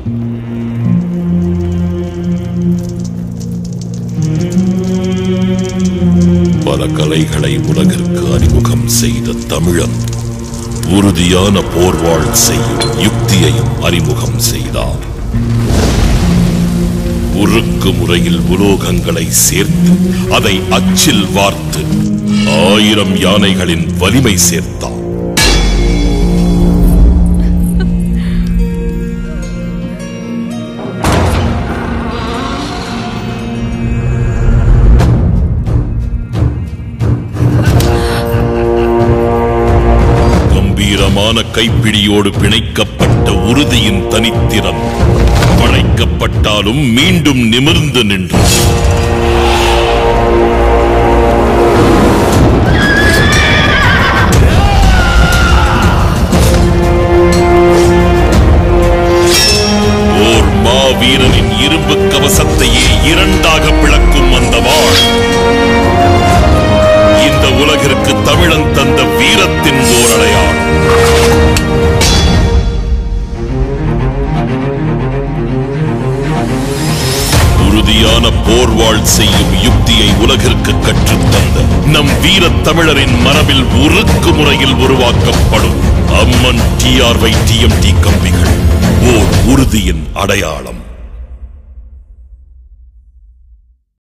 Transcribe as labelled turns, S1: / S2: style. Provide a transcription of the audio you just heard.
S1: பல கலைகளை உலகிற்கு அறிமுகம் செய்த தமிழன் உறுதியான போர்வாள் செய்யும் யுக்தியையும் அறிமுகம் செய்தார் உருக்கு முறையில் உலோகங்களை சேர்த்து அதை அச்சில் வார்த்து ஆயிரம் யானைகளின் வலிமை சேர்த்தார் கம்பீரமான கைப்பிடியோடு பிணைக்கப்பட்ட உறுதியின் தனித்திறன் படைக்கப்பட்டாலும் மீண்டும் நிமிர்ந்து நின்று ஓர் மாவீரனின் இரும்பு கவசத்தையே இரண்டாக பிளக்கும் அந்த வாழ் இந்த உலகிற்கு தமிழன் தந்த வீரத்தின் ஓர் அடையாளம் உறுதியான போர்வாள் செய்யும் யுக்தியை உலகிற்கு கற்றுத்தந்த நம் வீரத் தமிழரின் மரபில் உருக்கு முறையில் உருவாக்கப்படும் அம்மன் டிஆர்வை டிஎம்டி கம்பிகள் ஓர் உறுதியின் அடையாளம்